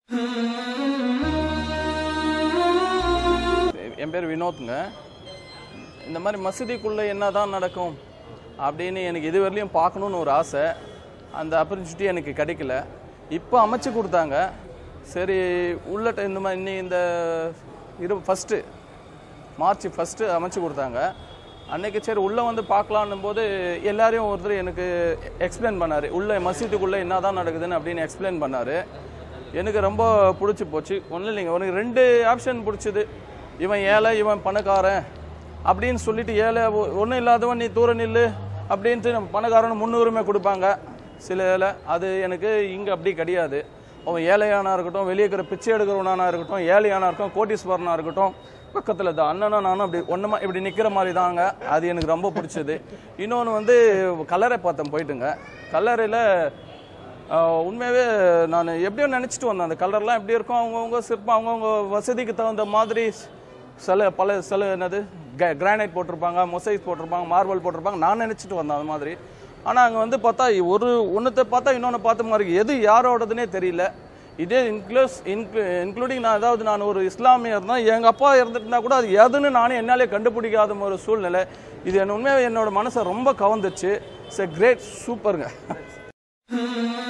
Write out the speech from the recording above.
என் பேர் வினோத்ங்க இந்த மாதிரி மசூதிக்குள்ளே என்ன தான் நடக்கும் அப்படின்னு எனக்கு இதுவரையிலையும் பார்க்கணுன்னு ஒரு ஆசை அந்த ஆப்பர்ச்சுனிட்டி எனக்கு கிடைக்கல இப்போ அமைச்சு கொடுத்தாங்க சரி உள்ளட்ட இந்த மாதிரி இன்னி இந்த இரு ஃபஸ்ட்டு மார்ச் ஃபஸ்ட்டு அமைச்சு கொடுத்தாங்க அன்னைக்கு சரி உள்ளே வந்து பார்க்கலான்னும் போது எல்லாரையும் ஒருத்தர் எனக்கு எக்ஸ்பிளைன் பண்ணார் உள்ளே மசீதுக்குள்ளே என்ன தான் நடக்குதுன்னு அப்படின்னு எக்ஸ்பிளைன் பண்ணார் எனக்கு ரொம்ப பிடிச்சி போச்சு ஒன்றும் இல்லைங்க உனக்கு ரெண்டு ஆப்ஷன் பிடிச்சிது இவன் ஏழை இவன் பணக்காரன் அப்படின்னு சொல்லிட்டு ஏழை ஒன்றும் இல்லாதவன் நீ தூர நில்லு அப்படின்ட்டு நம்ம பணக்காரன் முன்னுரிமை கொடுப்பாங்க சில ஏழை அது எனக்கு இங்கே அப்படி கிடையாது அவன் ஏழையானா இருக்கட்டும் வெளியே இருக்கிற பிச்சை எடுக்கிறவனானா இருக்கட்டும் ஏழையானா இருக்கட்டும் கோட்டீஸ்வரனா இருக்கட்டும் பக்கத்தில் தான் அண்ணனும் நானும் அப்படி ஒன்றுமா இப்படி நிற்கிற மாதிரி தாங்க அது எனக்கு ரொம்ப பிடிச்சது இன்னொன்று வந்து கல்லறை பார்த்தேன் போயிட்டுங்க கல்லறையில் ஆஹ் உண்மையாகவே நான் எப்படியோ நினச்சிட்டு வந்தேன் அந்த கலர்லாம் எப்படி இருக்கும் அவங்கவுங்க சிற்பம் அவங்கவுங்க வசதிக்கு தகுந்த மாதிரி சில பல சில என்னது கிரானைட் போட்டிருப்பாங்க மொசைஸ் போட்டிருப்பாங்க மார்பிள் போட்டிருப்பாங்க நான் நினச்சிட்டு வந்தேன் அது மாதிரி ஆனால் அங்கே வந்து பார்த்தா ஒரு ஒன்றத்தை பார்த்தா இன்னொன்று பார்த்த மாதிரி இருக்கு. எது யாரோடதுனே தெரியல இதே இன்க்ளூஸ் இன்க்ளூ இன்க்ளூடிங் நான் அதாவது நான் ஒரு இஸ்லாமியர் தான் எங்கள் அப்பா இருந்துட்டுனா கூட அது எதுன்னு நானே என்னாலே கண்டுபிடிக்காத ஒரு சூழ்நிலை இது என்ன உண்மையாக என்னோட மனசை ரொம்ப கவர்ந்துச்சு இட்ஸ் எ கிரேட் சூப்பருங்க